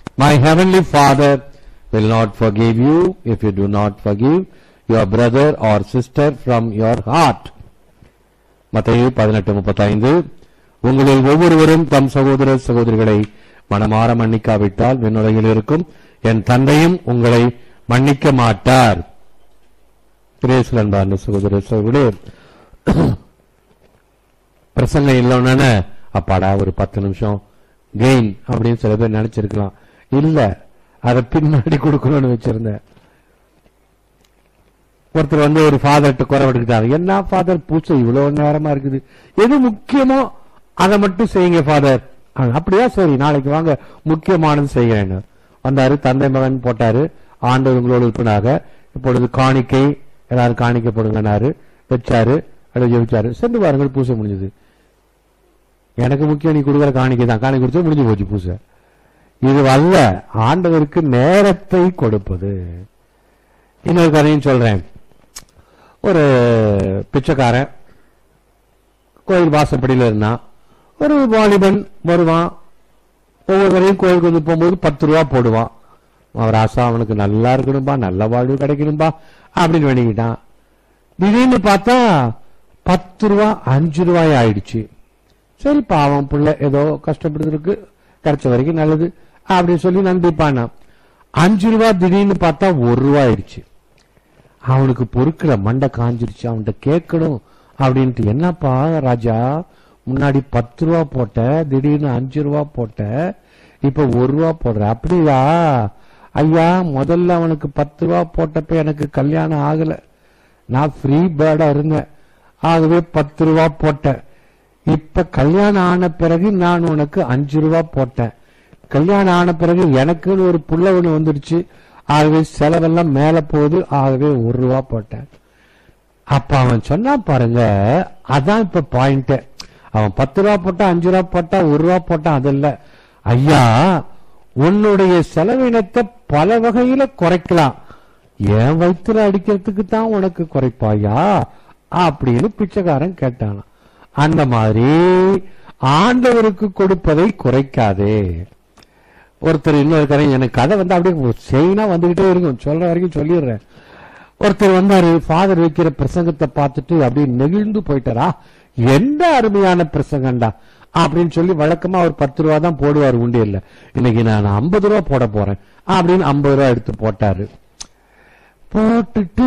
My heavenly Father will not forgive you if you do not forgive your brother or sister from your heart. மத்தேயு பதினெட்டு முப்பத்தைந்து உங்களில் ஒவ்வொருவரும் தம் சகோதர சகோதரிகளை மனமாற மன்னிக்காவிட்டால் விண்ணுலகில் இருக்கும் என் தந்தையும் உங்களை மன்னிக்க மாட்டார் பிரேசல் அன்பார்ந்த சகோதர சகோதரே பிரசங்கம் இல்லைன்னு அப்பாடா ஒரு பத்து நிமிஷம் கெயின் அப்படின்னு சில பேர் நினைச்சிருக்கலாம் இல்ல அதை பின்னாடி கொடுக்கணும்னு வச்சிருந்தேன் ஒருத்தர் வந்து ஒரு ஃபாதர்கிட்ட குறை விட்டுக்கிட்டாரு என்ன ஃபாதர் பூச்சை இவ்வளவு நேரமா இருக்குது எது முக்கியமோ அதை மட்டும் செய்யுங்க ஃபாதர் அப்படியா சரி நாளைக்கு வாங்க முக்கியமானது செய்கிறேன்னு வந்தாரு தந்தை மகன் போட்டாரு ஆண்டவர் உங்களோடு இருப்பினாக இப்பொழுது காணிக்கை எல்லாரும் காணிக்கை போடுங்கன்னாரு வச்சாரு அப்படி ஜெபிச்சாரு சென்று வாருங்கள் பூசை முடிஞ்சது எனக்கு முக்கியம் நீ கொடுக்குற காணிக்கை தான் காணிக்கை கொடுத்து முடிஞ்சு போச்சு பூசை இது அல்ல ஆண்டவருக்கு நேரத்தை கொடுப்பது இன்னொரு கதையும் சொல்றேன் ஒரு பிச்சைக்காரன் கோயில் வாசப்படியில் இருந்தான் ஒரு வாலிபன் வருவான் ஒவ்வொருவரையும் கோயிலுக்கு வந்து போகும்போது பத்து ரூபா போடுவான் அவர் ஆசா அவனுக்கு நல்லா இருக்கணும்பா நல்ல வாழ்வு கிடைக்கணும்பா அப்படின்னு வேண்டிக்கிட்டான் திடீர்னு பார்த்தா பத்து ரூபா அஞ்சு ரூபாய் ஆயிடுச்சு சரி பாவம் புள்ள ஏதோ கஷ்டப்படுறதுக்கு கிடைச்ச வரைக்கும் நல்லது அப்படின்னு சொல்லி நன்றிப்பானா அஞ்சு ரூபா திடீர்னு பார்த்தா ஒரு ரூபா ஆயிடுச்சு அவனுக்கு பொறுக்கல மண்டை காஞ்சிருச்சு அவன்கிட்ட கேட்கணும் அப்படின்ட்டு என்னப்பா ராஜா முன்னாடி பத்து ரூபா போட்ட திடீர்னு அஞ்சு ரூபா போட்ட இப்ப ஒரு ரூபா போடுற அப்படியா ஐயா முதல்ல அவனுக்கு பத்து ரூபா போட்டப்ப எனக்கு கல்யாணம் ஆகல நான் ஃப்ரீ பேர்டா இருந்தேன் ஆகவே பத்து ரூபா போட்டேன் இப்ப கல்யாணம் ஆன பிறகு நான் உனக்கு அஞ்சு ரூபா போட்டேன் கல்யாணம் ஆன பிறகு எனக்குன்னு ஒரு புள்ள ஒண்ணு வந்துடுச்சு ஆகவே செலவெல்லாம் மேல போகுது ஆகவே ஒரு ரூபா போட்டேன் அப்ப அவன் சொன்னா பாருங்க அதான் இப்ப பாயிண்ட் அவன் பத்து ரூபா போட்டா அஞ்சு ரூபா போட்டா ஒரு ரூபா போட்டா அது இல்ல ஐயா உன்னுடைய செலவினத்தை பல வகையில குறைக்கலாம் என் வயிற்றுல அடிக்கிறதுக்கு தான் உனக்கு குறைப்பாயா அப்படின்னு பிச்சைக்காரன் கேட்டானாம் அந்த மாதிரி ஆண்டவருக்கு கொடுப்பதை குறைக்காதே ஒருத்தர் இன்னொரு கதை எனக்கு கதை வந்து அப்படியே செயினா வந்துகிட்டே இருக்கும் சொல்ற வரைக்கும் சொல்லிடுறேன் ஒருத்தர் வந்தாரு ஃபாதர் வைக்கிற பிரசங்கத்தை பார்த்துட்டு அப்படியே நெகிழ்ந்து போயிட்டாரா எந்த அருமையான பிரசங்கம்டா அப்படின்னு சொல்லி வழக்கமா ஒரு பத்து ரூபா தான் போடுவார் உண்டியல்ல இன்னைக்கு நான் ஐம்பது ரூபா போட போறேன் அப்படின்னு ஐம்பது ரூபா எடுத்து போட்டாரு போட்டுட்டு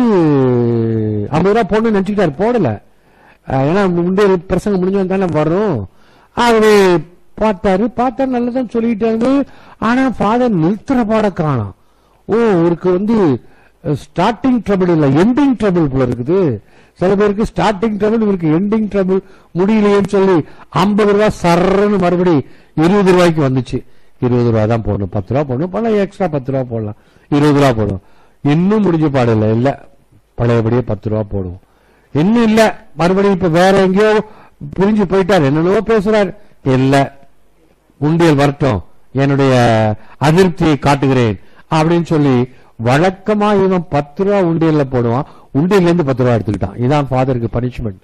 ஐம்பது ரூபா போடணும்னு நினைச்சுக்கிட்டாரு போடல அஹ் ஏன்னா உண்டியல் பிரசங்கம் முடிஞ்சு தானே வரும் ஆகவே பார்த்தாரு பார்த்தா நல்லதான் சொல்லிட்டாரு ஆனா ஃபாதர் நிறுத்துற பாட காணோம் ஓ இவருக்கு வந்து ஸ்டார்டிங் ட்ரபிள் இல்ல எண்டிங் ட்ரபிள் போல இருக்குது சில பேருக்கு ஸ்டார்டிங் ட்ரபிள் இவருக்கு எண்டிங் ட்ரபிள் முடியலையேன்னு சொல்லி ஐம்பது ரூபா சர்றன்னு மறுபடி இருபது ரூபாய்க்கு வந்துச்சு இருபது ரூபா தான் போடணும் பத்து ரூபா போடணும் பல எக்ஸ்ட்ரா பத்து ரூபா போடலாம் இருபது ரூபா போடும் இன்னும் முடிஞ்ச பாடு இல்ல இல்ல பழையபடியே பத்து ரூபா போடுவோம் இன்னும் இல்ல மறுபடியும் இப்ப வேற எங்கேயோ பிரிஞ்சு போயிட்டார் என்னென்னவோ பேசுறாரு இல்ல உண்டியல் வரட்டும் என்னுடைய அதிருப்தியை காட்டுகிறேன் அப்படின்னு சொல்லி வழக்கமா இவன் பத்து ரூபா உண்டியல்ல போடுவான் உண்டியல்ல இருந்து பத்து ரூபா எடுத்துக்கிட்டான் இதான் ஃபாதருக்கு பனிஷ்மெண்ட்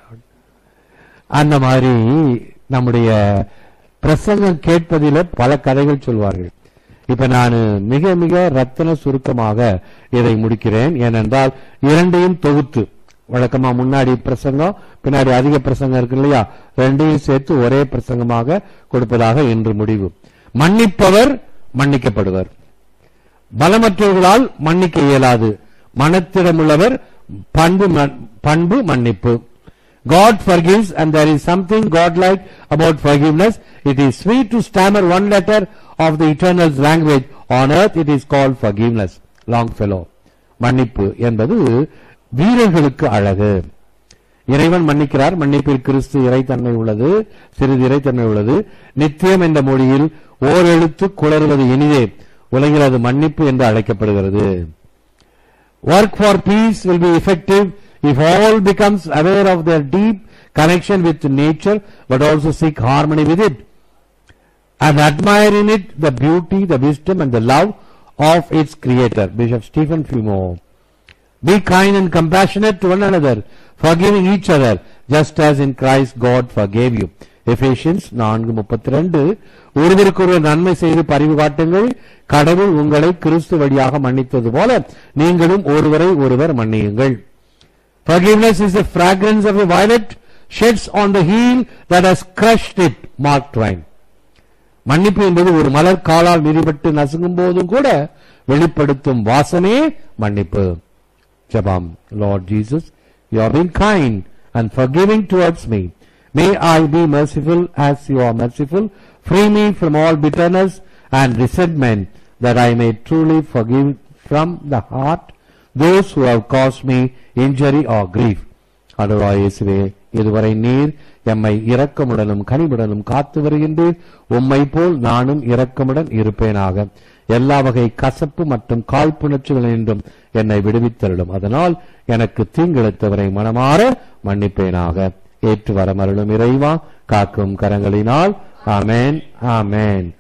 அந்த மாதிரி நம்முடைய பிரசங்கம் கேட்பதில பல கதைகள் சொல்வார்கள் இப்ப நான் மிக மிக ரத்தன சுருக்கமாக இதை முடிக்கிறேன் ஏனென்றால் இரண்டையும் தொகுத்து வழக்கமா முன்னாடி பிரசங்கம் பின்னாடி அதிக பிரசங்கம் இருக்கு இல்லையா ரெண்டையும் சேர்த்து ஒரே பிரசங்கமாக கொடுப்பதாக இன்று முடிவு மன்னிப்பவர் மன்னிக்கப்படுவர் பலமற்றவர்களால் மன்னிக்க இயலாது மனத்திடமுள்ளவர் பண்பு மன்- பண்பு மன்னிப்பு God forgives and there is something godlike about forgiveness. It is sweet to stammer one letter of the eternal's language. On earth it is called forgiveness. Longfellow. மன்னிப்பு என்பது வீரர்களுக்கு அழகு இறைவன் மன்னிக்கிறார் மன்னிப்பில் கிறிஸ்து இறைத்தன்மை உள்ளது சிறிது இறைத்தன்மை உள்ளது நித்தியம் என்ற மொழியில் ஓர் எழுத்து குளறுவது இனிதே உலகில் அது மன்னிப்பு என்று அழைக்கப்படுகிறது Work for peace will be effective if all becomes aware of their deep connection with nature but also seek harmony with it and admire in it the beauty, the wisdom and the love of its creator. Bishop Stephen Fimo. Be kind and compassionate to one another, forgiving each other, just as in Christ God forgave you. Ephesians நான்கு முப்பத்தி ரெண்டு ஒருவருக்கொருவர் நன்மை செய்து பரிவு காட்டுங்கள் கடவுள் உங்களை கிறிஸ்து வழியாக மன்னித்தது போல நீங்களும் ஒருவரை ஒருவர் மன்னியுங்கள் Forgiveness is the fragrance of a violet sheds on the heel that has crushed it. Mark Twain. மன்னிப்பு என்பது ஒரு மலர் காலால் மிதிபட்டு நசுங்கும் போதும் கூட வெளிப்படுத்தும் வாசமே மன்னிப்பு ஜபாம் Lord Jesus you are been kind and forgiving towards me may i be merciful as you are merciful free me from all bitterness and resentment that i may truly forgive from the heart those who have caused me injury or grief ஆண்டவராய் இயேசுவே இதுவரை நீர் எம்மை இரக்கமுடனும் கனிவுடனும் காத்து வருகின்றீர் உம்மை போல் நானும் இரக்கமுடன் இருப்பேனாக எல்லா வகை கசப்பு மற்றும் காழ்ப்புணர்ச்சிகள் என்றும் என்னை விடுவித்தருளும் அதனால் எனக்கு தீங்கிழைத்தவரை மனமாற மன்னிப்பேனாக ஏற்று வரமருளும் இறைவா காக்கும் கரங்களினால் ஆமென் ஆமென்